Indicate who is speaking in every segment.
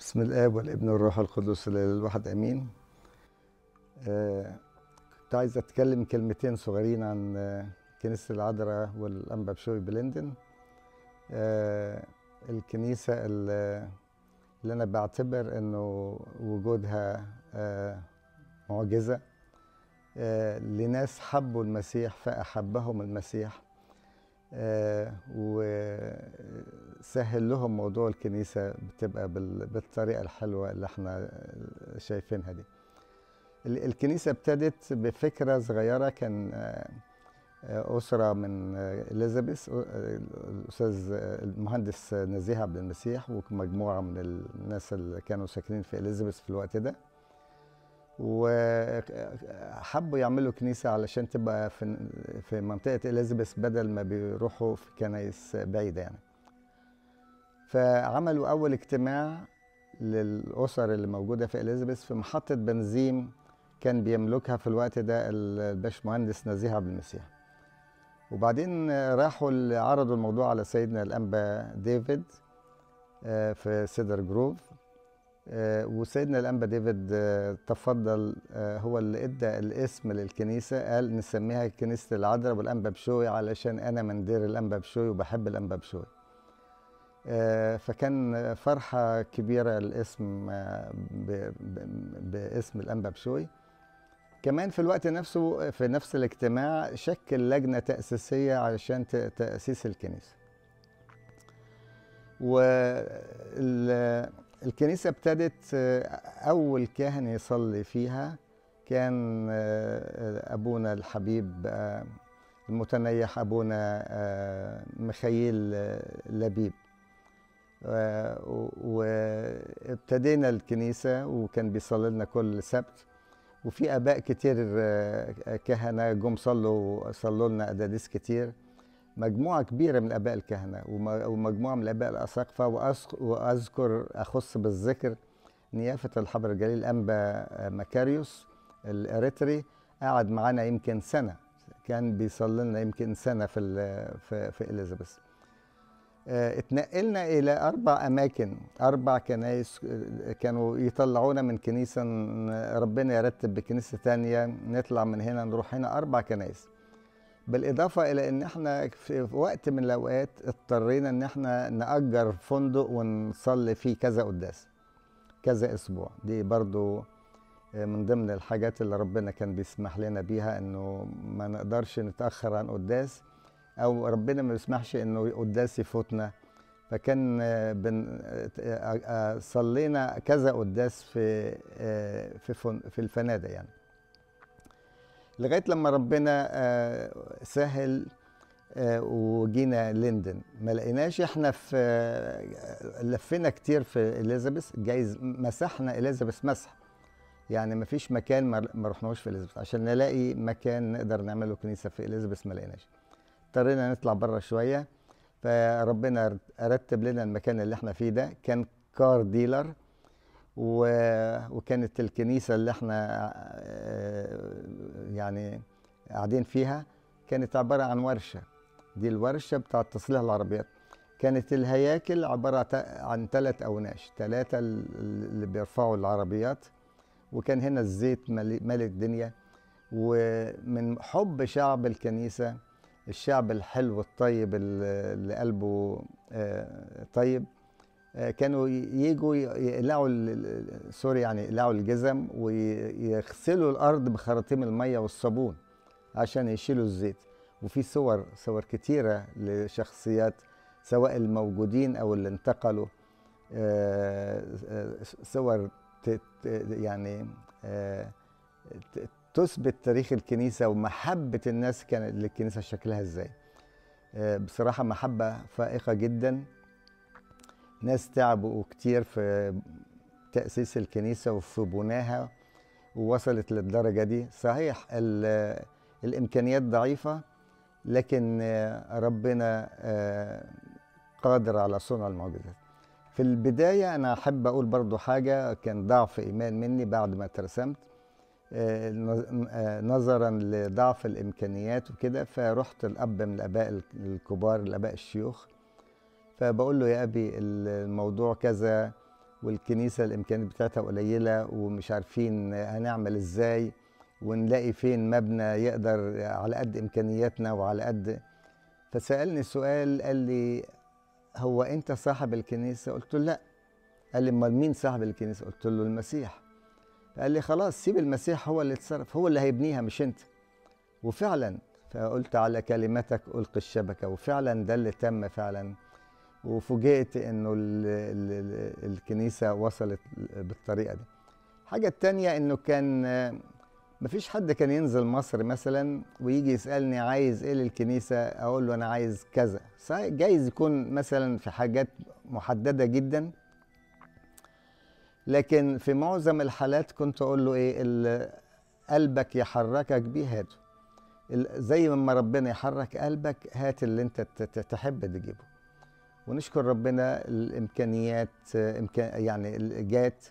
Speaker 1: بسم الاب والابن والروح القدس الواحد امين آه كنت عايز اتكلم كلمتين صغيرين عن آه كنيسه العذراء والانبا بشوي بلندن آه الكنيسه اللي اللي انا بعتبر انه وجودها آه معجزه آه لناس حبوا المسيح فاحبهم المسيح آه وسهل لهم موضوع الكنيسة بتبقى بال- بالطريقة الحلوة اللي احنا شايفينها دي ال- الكنيسة ابتدت بفكرة صغيرة كان آه، آه، أسرة من آه، إليزابيث آه، الأستاذ آه، المهندس نزيه عبد المسيح ومجموعة من الناس اللي كانوا ساكنين في إليزابيث في الوقت ده وحبوا يعملوا كنيسة علشان تبقى في في منطقة إليزابيث بدل ما بيروحوا في كنايس بعيدة يعني فعملوا أول اجتماع للأسر اللي موجودة في إليزابيث في محطة بنزين كان بيملكها في الوقت ده الباشمهندس نزيه عبد المسيح وبعدين راحوا ال- عرضوا الموضوع على سيدنا الأنبا ديفيد آه، في سيدر جروف آه، وسيدنا الأنبا ديفيد آه، تفضل آه، هو اللي ادى الاسم للكنيسة قال نسميها كنيسة العذراء والأنبا بشوي علشان أنا من دير الأنبا بشوي وبحب الأنبا بشوي آه، فكان فرحة كبيرة الاسم آه، ب- ب- باسم الأنبا بشوي كمان في الوقت نفسه في نفس الاجتماع شكل لجنة تأسيسية علشان ت- تأسيس الكنيسة والكنيسة ابتدت آه، أول كاهن يصلي فيها كان آه، أبونا الحبيب آه، المتنيح أبونا آه، ميخائيل آه، لبيب آه، و- وابتدينا الكنيسة وكان بيصلي لنا كل سبت وفي آباء كتير آه، كهنة جم صلوا صلوا لنا أداديس كتير مجموعة كبيرة من آباء الكهنة وم- ومجموعة من الآباء الأساقفة وأذك- وأذكر أخص بالذكر نيافة الحبر الجليل أنبا مكاريوس الإريتري قعد معانا يمكن سنة كان بيصلي لنا يمكن سنة في ال- في, في إليزابيث آه، اتنقلنا إلى أربع أماكن أربع كنايس آه، كانوا يطلعونا من كنيسة ن- ربنا يرتب بكنيسة تانية نطلع من هنا نروح هنا أربع كنايس بالإضافة إلى إن إحنا في في وقت من الأوقات اضطرينا إن إحنا نأجر فندق ونصلي فيه كذا قداس كذا أسبوع دي برضو آه، من ضمن الحاجات اللي ربنا كان بيسمح لنا بيها إنه ما نقدرش نتأخر عن قداس او ربنا ما يسمحش انه قداس يفوتنا فكان آه، بن آه، آه، صلينا كذا قداس في آه، في فن- في الفنادق يعني لغايه لما ربنا آه، سهل آه، وجينا لندن ما لقيناش احنا في آه، لفينا كتير في اليزابيث جايز مسحنا اليزابيث مسح يعني ما فيش مكان ما ما رحناهوش في اليزابيث عشان نلاقي مكان نقدر نعمله كنيسه في اليزابيث ما لقيناش اضطرينا نطلع بره شويه فربنا رتب لنا المكان اللي احنا فيه ده كان كار ديلر و... وكانت الكنيسه اللي احنا آه، يعني قاعدين فيها كانت عباره عن ورشه دي الورشه بتاعه تصليح العربيات كانت الهياكل عباره عن ثلاث اوناش ثلاثه اللي بيرفعوا العربيات وكان هنا الزيت مالي مالي الدنيا ومن حب شعب الكنيسه الشعب الحلو الطيب اللي اللي قلبه آه، طيب آه، كانوا ي- يجوا ي- يقلعوا ال- ال- سوري يعني يقلعوا الجزم ويغسلوا الارض بخراطيم الميه والصابون عشان يشيلوا الزيت وفي صور صور كتيره لشخصيات سواء الموجودين او اللي انتقلوا آه، آه، صور ت- ت- يعني آه، ت- تثبت تاريخ الكنيسة ومحبة الناس كانت للكنيسة شكلها ازاي آه، بصراحة محبة فائقة جدا ناس تعبوا كتير في تأسيس الكنيسة وفي بناها ووصلت للدرجة دي صحيح ال- الإمكانيات ضعيفة لكن آه، ربنا آه، قادر على صنع المعجزات في البداية أنا أحب أقول برضو حاجة كان ضعف إيمان مني بعد ما اترسمت آه، نظ- آه، نظرا لضعف الامكانيات وكده فرحت الاب من الاباء الكبار الاباء الشيوخ فبقول له يا ابي الموضوع كذا والكنيسه الامكانيات بتاعتها قليله ومش عارفين هنعمل ازاي ونلاقي فين مبنى يقدر على قد امكانياتنا وعلى قد فسالني سؤال قال لي هو انت صاحب الكنيسه قلت له لا قال لي امال مين صاحب الكنيسه قلت له المسيح قال لي خلاص سيب المسيح هو اللي يتصرف هو اللي هيبنيها مش انت وفعلا فقلت على كلمتك القي الشبكه وفعلا ده اللي تم فعلا وفوجئت انه ال ال الكنيسه وصلت بالطريقه دي الحاجه التانية انه كان مفيش حد كان ينزل مصر مثلا ويجي يسالني عايز ايه للكنيسه اقول له انا عايز كذا صحيح جايز يكون مثلا في حاجات محدده جدا لكن في معظم الحالات كنت اقول له ايه اللي قلبك يحركك بيه هاته زي ما ربنا يحرك قلبك هات اللي انت تحب تجيبه ونشكر ربنا الامكانيات إمكان يعني جات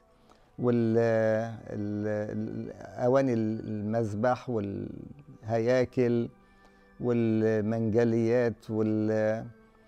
Speaker 1: والاواني المذبح والهياكل والمنجليات وال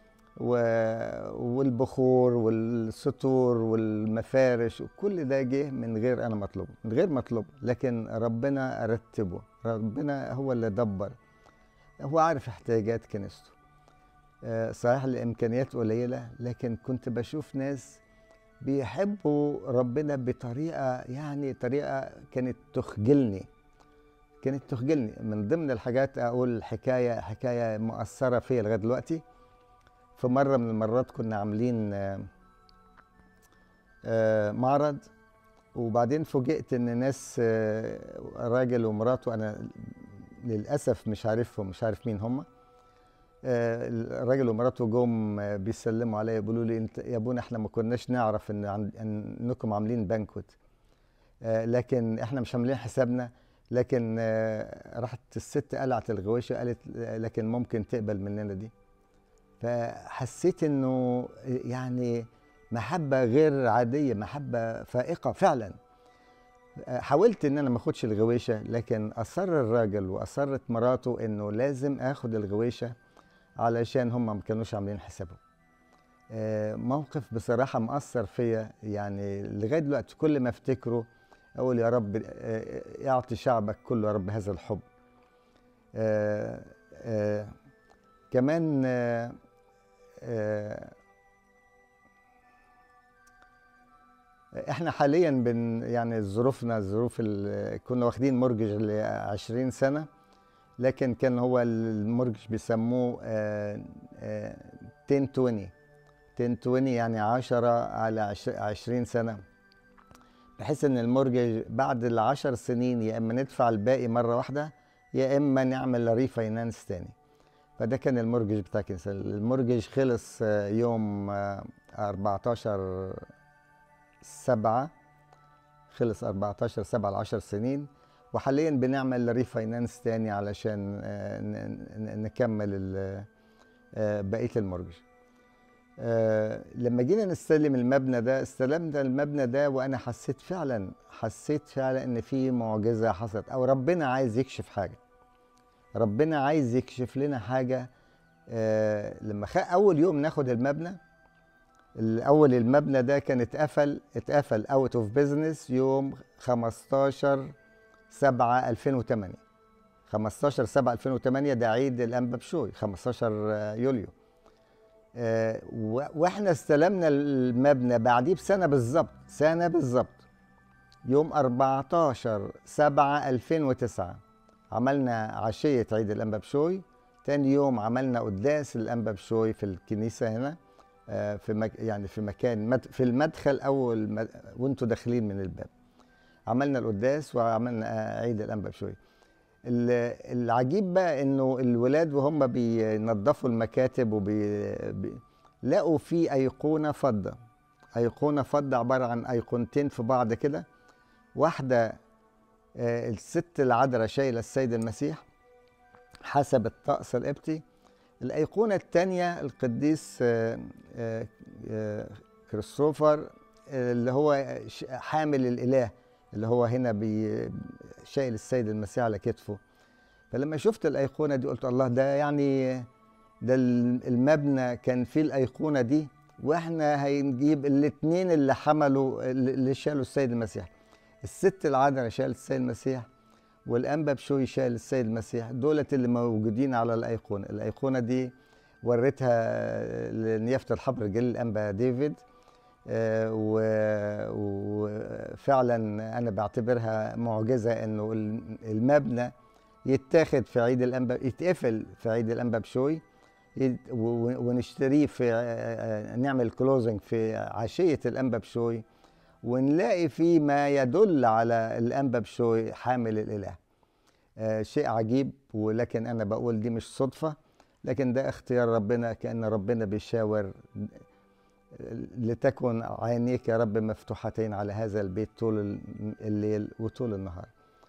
Speaker 1: والبخور والسطور والمفارش وكل ده جه من غير انا مطلوب من غير مطلوب لكن ربنا رتبه ربنا هو اللي دبر هو عارف احتياجات كنيسته صحيح الامكانيات قليله لكن كنت بشوف ناس بيحبوا ربنا بطريقه يعني طريقه كانت تخجلني كانت تخجلني من ضمن الحاجات اقول حكايه حكايه مؤثره فيا لغايه دلوقتي في مره من المرات كنا عاملين معرض وبعدين فوجئت ان ناس راجل ومراته انا للاسف مش عارفهم مش عارف مين هم الراجل ومراته جم بيسلموا عليا بيقولوا لي انت يا ابونا احنا ما كناش نعرف ان انكم عاملين بانكوت لكن احنا مش عاملين حسابنا لكن راحت الست قلعت الغويشه قالت لكن ممكن تقبل مننا دي فحسيت انه يعني محبه غير عاديه محبه فائقه فعلا حاولت ان انا ما اخدش الغويشه لكن اصر الراجل واصرت مراته انه لازم اخد الغويشه علشان هم ما كانوش عاملين حسابهم موقف بصراحة مأثر فيا يعني لغاية دلوقتي كل ما افتكره أقول يا رب اعطي شعبك كله يا رب هذا الحب كمان احنا حاليا بن يعني ظروفنا ظروف كنا واخدين مورجج ل 20 سنه لكن كان هو المورجج بيسموه 1020 1020 يعني 10 على 20 سنه بحيث ان المورجج بعد العشر سنين يا اما ندفع الباقي مره واحده يا اما نعمل ريفاينانس تاني فده كان المورجج بتاع الكنيسه المورجج خلص يوم 14 7 خلص 14 7 ل 10 سنين وحاليا بنعمل ريفاينانس تاني علشان نكمل بقيه المورجج لما جينا نستلم المبنى ده استلمنا المبنى ده وانا حسيت فعلا حسيت فعلا ان في معجزه حصلت او ربنا عايز يكشف حاجه ربنا عايز يكشف لنا حاجه لما اول يوم ناخد المبنى الاول المبنى ده كان اتقفل اتقفل اوت اوف بزنس يوم 15 7 2008 15 7 2008 ده عيد الانبا بشوي 15 يوليو أه واحنا استلمنا المبنى بعديه بسنه بالظبط سنه بالظبط يوم 14 7 2009 عملنا عشيه عيد الانبا بشوي تاني يوم عملنا قداس الانبا بشوي في الكنيسه هنا أه في مك يعني في مكان مد في المدخل او الم... وانتوا داخلين من الباب عملنا القداس وعملنا عيد الانبا بشوي العجيب بقى انه الولاد وهم بينظفوا المكاتب وبي بي... لقوا في ايقونه فضه ايقونه فضه عباره عن ايقونتين في بعض كده واحده آه الست العذراء شايله السيد المسيح حسب الطقس القبطي الايقونه الثانيه القديس آه آه كريستوفر اللي هو حامل الاله اللي هو هنا بي شايل السيد المسيح على كتفه فلما شفت الايقونه دي قلت الله ده يعني ده المبنى كان فيه الايقونه دي واحنا هنجيب الاثنين اللي حملوا اللي شالوا السيد المسيح الست العذراء شالت السيد المسيح والانبا بشوي شال السيد المسيح دولت اللي موجودين على الايقونه الايقونه دي وريتها لنيافه الحبر جليل الانبا ديفيد آه، و- وفعلا انا بعتبرها معجزه انه المبنى يتاخد في عيد الانبا يتقفل في عيد الانبا بشوي يت- و- ونشتريه في آه، نعمل كلوزنج في عشيه الانبا بشوي ونلاقي فيه ما يدل على الانبا بشوي حامل الاله آه، شيء عجيب ولكن انا بقول دي مش صدفه لكن ده اختيار ربنا كان ربنا بيشاور لتكن عينيك يا رب مفتوحتين على هذا البيت طول الليل وطول النهار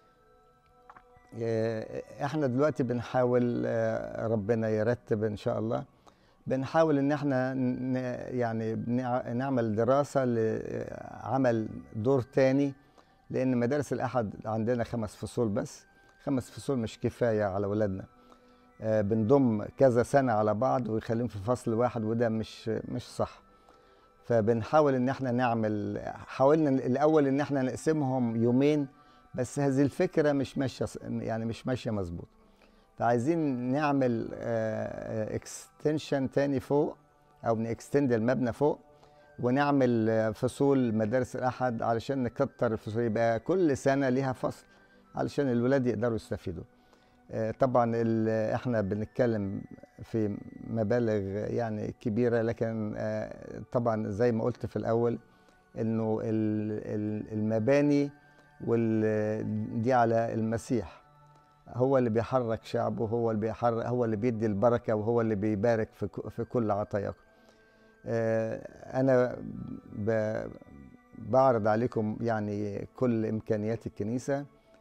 Speaker 1: آه، احنا دلوقتي بنحاول آه، ربنا يرتب ان شاء الله بنحاول ان احنا ن- يعني بنع- نعمل دراسة لعمل دور تاني لان مدارس الاحد عندنا خمس فصول بس خمس فصول مش كفاية على ولادنا آه، بنضم كذا سنة على بعض ويخليهم في فصل واحد وده مش مش صح فبنحاول ان احنا نعمل حاولنا الاول ان احنا نقسمهم يومين بس هذه الفكره مش ماشيه ص- يعني مش ماشيه مظبوط فعايزين نعمل اكستنشن تاني فوق او نكستند المبنى فوق ونعمل آه، فصول مدارس الاحد علشان نكتر الفصول يبقى كل سنه ليها فصل علشان الولاد يقدروا يستفيدوا آه، طبعا ال- احنا بنتكلم في مبالغ يعني كبيره لكن آه، طبعا زي ما قلت في الاول انه ال- ال- المباني وال- دي على المسيح هو اللي بيحرك شعبه هو اللي بيحرك هو اللي بيدي البركه وهو اللي بيبارك في ك- في كل عطاياكم آه، انا ب- بعرض عليكم يعني كل امكانيات الكنيسه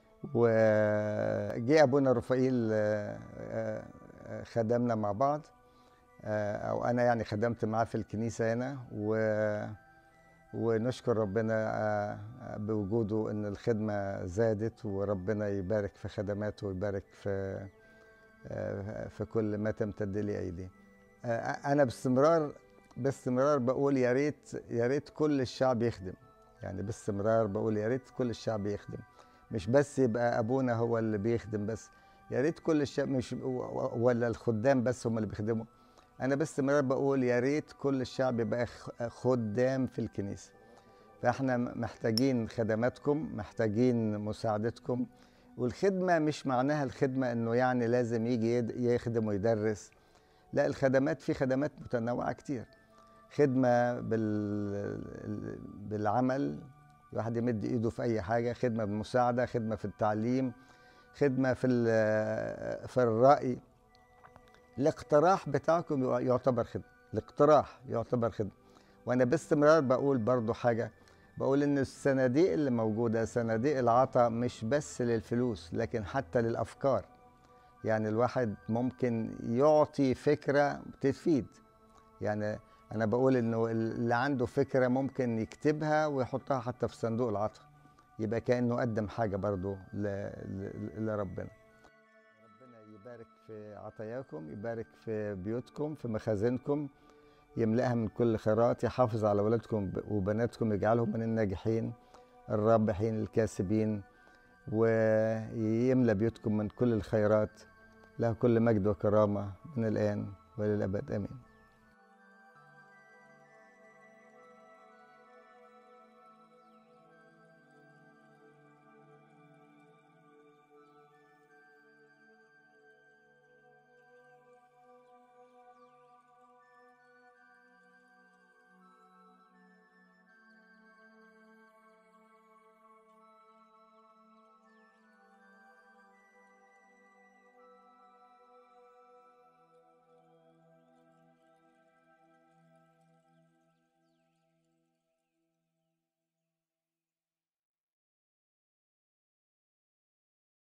Speaker 1: وجه ابونا رفائيل آه، آه، آه، خدمنا مع بعض آه، او انا يعني خدمت معاه في الكنيسه هنا و ونشكر ربنا آه، آه، بوجوده ان الخدمه زادت وربنا يبارك في خدماته ويبارك في آه، في كل ما تمتد لي ايديه آه، انا باستمرار باستمرار بقول يا ريت يا ريت كل الشعب يخدم يعني باستمرار بقول يا ريت كل الشعب يخدم مش بس يبقى ابونا هو اللي بيخدم بس يا ريت كل الشعب مش ولا الخدام بس هم اللي بيخدموا انا باستمرار بقول يا ريت كل الشعب يبقى خ- خدام في الكنيسه فاحنا محتاجين خدماتكم محتاجين مساعدتكم والخدمه مش معناها الخدمه انه يعني لازم يجي يد- يخدم ويدرس لا الخدمات في خدمات متنوعه كتير خدمه بال بالعمل الواحد يمد ايده في اي حاجه خدمه بالمساعده خدمه في التعليم خدمه في ال- في الراي الاقتراح بتاعكم يعتبر خدمه الاقتراح يعتبر خدمه وانا باستمرار بقول برضو حاجه بقول ان الصناديق اللي موجوده صناديق العطاء مش بس للفلوس لكن حتى للافكار يعني الواحد ممكن يعطي فكره تفيد يعني انا بقول انه اللي عنده فكره ممكن يكتبها ويحطها حتى في صندوق العطاء يبقى كانه قدم حاجه برضو ل- ل- لربنا ربنا يبارك في عطاياكم يبارك في بيوتكم في مخازنكم يملأها من كل خيرات يحافظ على ولادكم وبناتكم يجعلهم من الناجحين الرابحين الكاسبين ويملأ بيوتكم من كل الخيرات له كل مجد وكرامة من الآن وللأبد آمين